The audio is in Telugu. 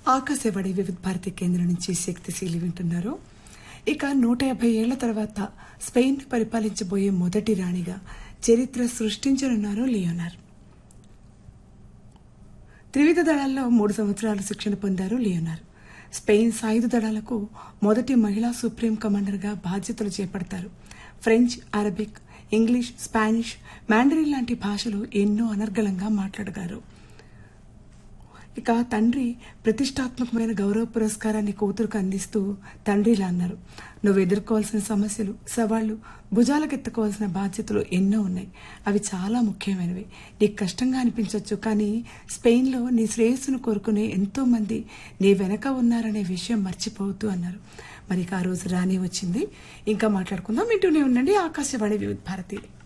ఆకాశవాణి వివిధ భారతి కేంద్రం నుంచి శక్తిశీలి వింటున్నారు ఇక నూట యాభై ఏళ్ల తర్వాత స్పెయిన్ పరిపాలించబోయే మొదటి రాణిగా చరిత్ర సృష్టించనున్నారు లియోనార్ త్రివిధ దళాల్లో మూడు సంవత్సరాలు శిక్షణ పొందారు లియోనార్ స్పెయిన్ సాయుధ దళాలకు మొదటి మహిళా సుప్రీం కమాండర్గా బాధ్యతలు చేపడతారు French Arabic English Spanish Mandarin లాంటి భాషలు ఎన్నో అనర్గళంగా మాట్లాడగారు ఇక తండ్రి ప్రతిష్టాత్మకమైన గౌరవ పురస్కారాన్ని కూతురుకు అందిస్తూ తండ్రిలా అన్నారు నువ్వు ఎదుర్కోవాల్సిన సమస్యలు సవాళ్లు భుజాలకెత్తుకోవాల్సిన బాధ్యతలు ఎన్నో ఉన్నాయి అవి చాలా ముఖ్యమైనవి నీకు కష్టంగా అనిపించవచ్చు కానీ స్పెయిన్లో నీ శ్రేయస్సును కోరుకునే ఎంతో మంది నీ వెనక ఉన్నారనే విషయం మర్చిపోవద్దు అన్నారు మరి ఇక ఆ రోజు రాని వచ్చింది ఇంకా మాట్లాడుకుందాం వింటూనే ఉండండి ఆకాశవాణి వివిధ భారతి